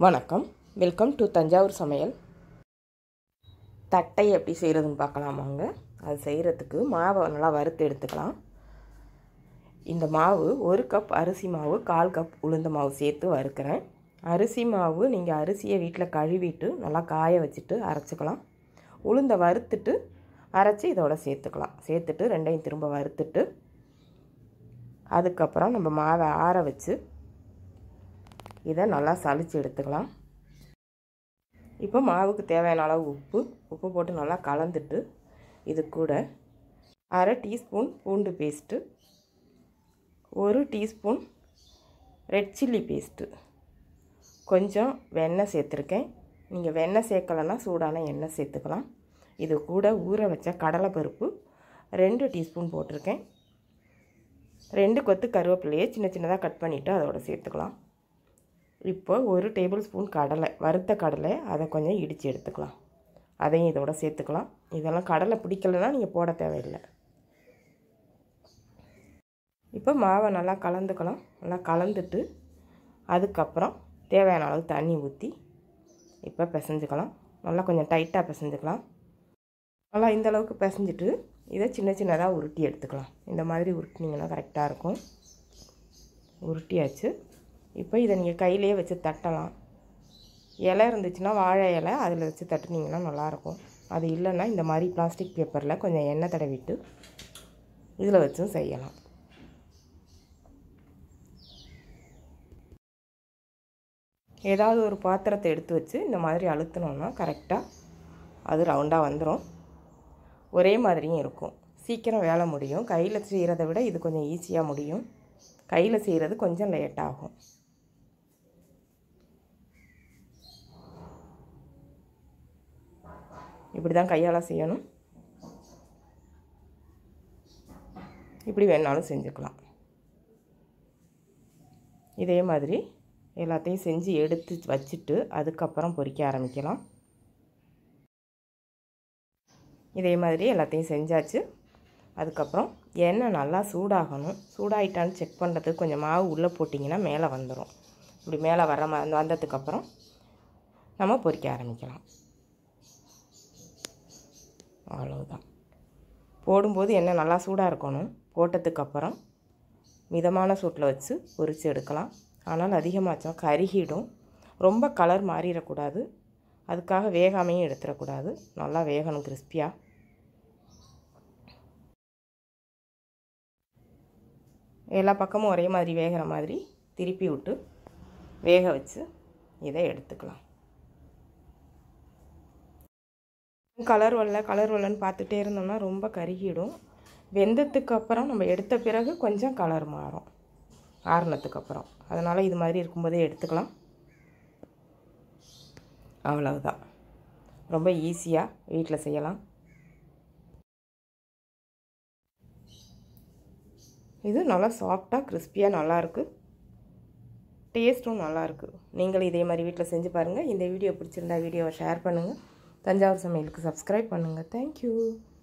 வணக்கம் welcome to Thanjavur சமையல் தட்டை எப்படி செய்கிறதுன்னு பார்க்கலாமாங்க அது செய்கிறதுக்கு மாவை நல்லா வறுத்து எடுத்துக்கலாம் இந்த மாவு ஒரு கப் அரிசி மாவு கால் கப் உளுந்த மாவு சேர்த்து வறுக்கிறேன் அரிசி மாவு நீங்கள் அரிசியை வீட்டில் கழுவிட்டு நல்லா காய வச்சுட்டு அரைச்சிக்கலாம் உளுந்தை வறுத்துட்டு அரைச்சி இதோட சேர்த்துக்கலாம் சேர்த்துட்டு ரெண்டையும் திரும்ப வறுத்துட்டு அதுக்கப்புறம் நம்ம மாவை ஆற வச்சு இதை நல்லா சளிச்சு எடுத்துக்கலாம் இப்போ மாவுக்கு தேவையான அளவு உப்பு உப்பு போட்டு நல்லா கலந்துட்டு இது கூட அரை டீஸ்பூன் பூண்டு பேஸ்ட்டு ஒரு டீஸ்பூன் ரெட் சில்லி பேஸ்ட்டு கொஞ்சம் வெண்ணெய் சேர்த்துருக்கேன் நீங்கள் வெண்ணெய் சேர்க்கலைன்னா சூடான எண்ணெய் சேர்த்துக்கலாம் இது கூட ஊற வச்ச கடலைப்பருப்பு ரெண்டு டீஸ்பூன் போட்டிருக்கேன் ரெண்டு கொத்து கருவேப்பிலையை சின்ன சின்னதாக கட் பண்ணிவிட்டு அதோட சேர்த்துக்கலாம் இப்போ ஒரு டேபிள் ஸ்பூன் கடலை வறுத்த கடலை அதை கொஞ்சம் இடித்து எடுத்துக்கலாம் அதையும் இதோட சேர்த்துக்கலாம் இதெல்லாம் கடலை பிடிக்கலைன்னா நீங்கள் போட தேவையில்லை இப்போ மாவை நல்லா கலந்துக்கலாம் நல்லா கலந்துட்டு அதுக்கப்புறம் தேவையான அளவு தண்ணி ஊற்றி இப்போ பிசைஞ்சுக்கலாம் நல்லா கொஞ்சம் டைட்டாக பிசைஞ்சுக்கலாம் நல்லா இந்த அளவுக்கு பிசைஞ்சிட்டு இதை சின்ன சின்னதாக உருட்டி எடுத்துக்கலாம் இந்த மாதிரி உருட்டினீங்கன்னா கரெக்டாக இருக்கும் உருட்டியாச்சு இப்போ இதை நீங்கள் கையிலேயே வச்சு தட்டலாம் இலை இருந்துச்சுன்னா வாழை இலை அதில் வச்சு தட்டுனீங்கன்னா நல்லாயிருக்கும் அது இல்லைன்னா இந்த மாதிரி பிளாஸ்டிக் பேப்பரில் கொஞ்சம் எண்ணெய் தடவிட்டு இதில் வச்சும் செய்யலாம் ஏதாவது ஒரு பாத்திரத்தை எடுத்து வச்சு இந்த மாதிரி அழுத்தினோன்னா கரெக்டாக அது ரவுண்டாக வந்துடும் ஒரே மாதிரியும் இருக்கும் சீக்கிரம் வேலை முடியும் கையில் செய்கிறத விட இது கொஞ்சம் ஈஸியாக முடியும் கையில் செய்கிறது கொஞ்சம் லேட் ஆகும் இப்படி தான் கையால் செய்யணும் இப்படி வேணாலும் செஞ்சுக்கலாம் இதே மாதிரி எல்லாத்தையும் செஞ்சு எடுத்து வச்சுட்டு அதுக்கப்புறம் பொரிக்க ஆரம்பிக்கலாம் இதே மாதிரி எல்லாத்தையும் செஞ்சாச்சு அதுக்கப்புறம் எண்ணெய் நல்லா சூடாகணும் சூடாயிட்டான்னு செக் பண்ணுறதுக்கு கொஞ்சம் மாவு உள்ளே போட்டிங்கன்னா மேலே வந்துடும் இப்படி மேலே வர மா வந்ததுக்கப்புறம் நம்ம பொரிக்க ஆரம்பிக்கலாம் அவ்வளவுதான் போடும்போது எண்ணெய் நல்லா சூடாக இருக்கணும் போட்டதுக்கப்புறம் மிதமான சூட்டில் வச்சு பொரித்து எடுக்கலாம் ஆனால் அதிகமாச்சா கருகிடும் ரொம்ப கலர் மாறிடக்கூடாது அதுக்காக வேகாமையும் எடுத்துடக்கூடாது நல்லா வேகணும் கிறிஸ்பியாக எல்லா பக்கமும் ஒரே மாதிரி வேகிற மாதிரி திருப்பி விட்டு வேக வச்சு இதை எடுத்துக்கலாம் கலர் வரல கலர் வரலன்னு பார்த்துட்டே இருந்தோம்னா ரொம்ப கருகிடும் வெந்ததுக்கு அப்புறம் நம்ம எடுத்த பிறகு கொஞ்சம் கலர் மாறும் ஆறுனதுக்கு அப்புறம் அதனால் இது மாதிரி இருக்கும்போதே எடுத்துக்கலாம் அவ்வளவுதான் ரொம்ப ஈஸியாக வீட்டில் செய்யலாம் இது நல்லா சாஃப்டாக கிறிஸ்பியாக நல்லாயிருக்கு டேஸ்ட்டும் நல்லாயிருக்கு நீங்களும் இதே மாதிரி வீட்டில் செஞ்சு பாருங்கள் இந்த வீடியோ பிடிச்சிருந்தா வீடியோவை ஷேர் பண்ணுங்கள் தஞ்சாவூர் சமையலுக்கு சப்ஸ்கிரைப் பண்ணுங்கள் தேங்க்யூ